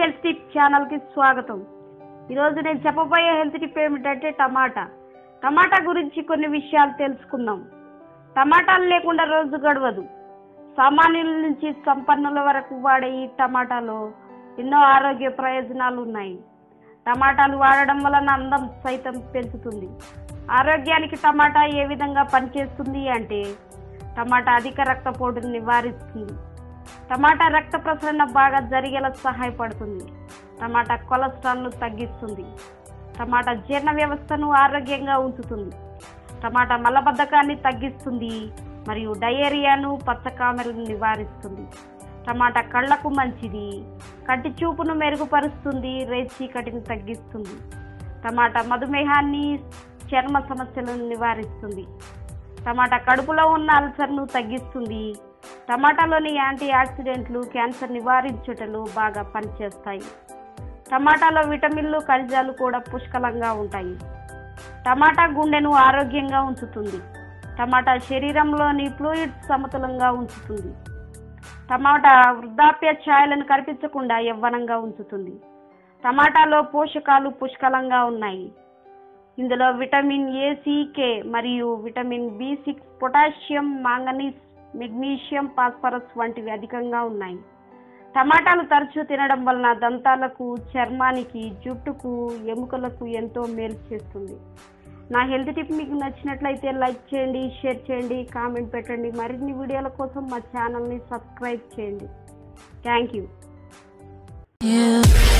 health tip ఛానల్కి స్వాగతం ఈరోజు నేను చెప్పబోయే హెల్త్ టిప్ ఏమిటంటే టమాటా టమాటా గురించి కొన్ని విషయాలు తెలుసుకుందాం టమాటాలు లేకుండా రోజు గడవదు సామాన్యుల నుంచి సంపన్నుల వరకు వాడే ఈ టమాటాలో ఎన్నో ఆరోగ్య ప్రయోజనాలు ఉన్నాయి టమాటాలు వాడడం వలన అందం సైతం పెంచుతుంది ఆరోగ్యానికి టమాటా ఏ విధంగా పనిచేస్తుంది అంటే టమాటా అధిక రక్తపోటును నివారిస్తుంది టమాటా రక్త ప్రసరణ బాగా జరిగేలా సహాయపడుతుంది టమాటా కొలెస్ట్రాల్ను తగ్గిస్తుంది టమాటా జీర్ణ వ్యవస్థను ఆరోగ్యంగా ఉంచుతుంది టమాటా మలబద్ధకాన్ని తగ్గిస్తుంది మరియు డయేరియాను పచ్చకామెలను నివారిస్తుంది టమాటా కళ్ళకు మంచిది కంటి చూపును మెరుగుపరుస్తుంది రేచీకటిని తగ్గిస్తుంది టమాటా మధుమేహాన్ని చర్మ సమస్యలను నివారిస్తుంది టమాటా కడుపులో ఉన్న అల్సర్ను తగ్గిస్తుంది టమాటాలోని యాంటీ ఆక్సిడెంట్లు క్యాన్సర్ నివారించుటలు బాగా పనిచేస్తాయి టమాటాలో విటమిన్లు ఖనిజాలు కూడా పుష్కలంగా ఉంటాయి టమాటా గుండెను ఆరోగ్యంగా ఉంచుతుంది టమాటా శరీరంలోని ఫ్లూయిడ్స్ సమతులంగా ఉంచుతుంది టమాటా వృద్ధాప్య ఛాయలను కనిపించకుండా యవ్వనంగా ఉంచుతుంది టమాటాలో పోషకాలు పుష్కలంగా ఉన్నాయి ఇందులో విటమిన్ ఏ సి, కే మరియు vitamin B six potassium manganese magnesium phosphorus వంటివి అధికంగా ఉన్నాయి టమాటాలు తరచూ తినడం వలన దంతాలకు చర్మానికి జుట్టుకు ఎముకలకు ఎంతో మేలు చేస్తుంది నా హెల్త్ టిప్ మీకు నచ్చినట్లయితే లైక్ చేయండి షేర్ చేయండి కామెంట్ పెట్టండి మరిన్ని వీడియోల కోసం మా ఛానల్ని సబ్స్క్రైబ్ చేయండి థ్యాంక్ యూ You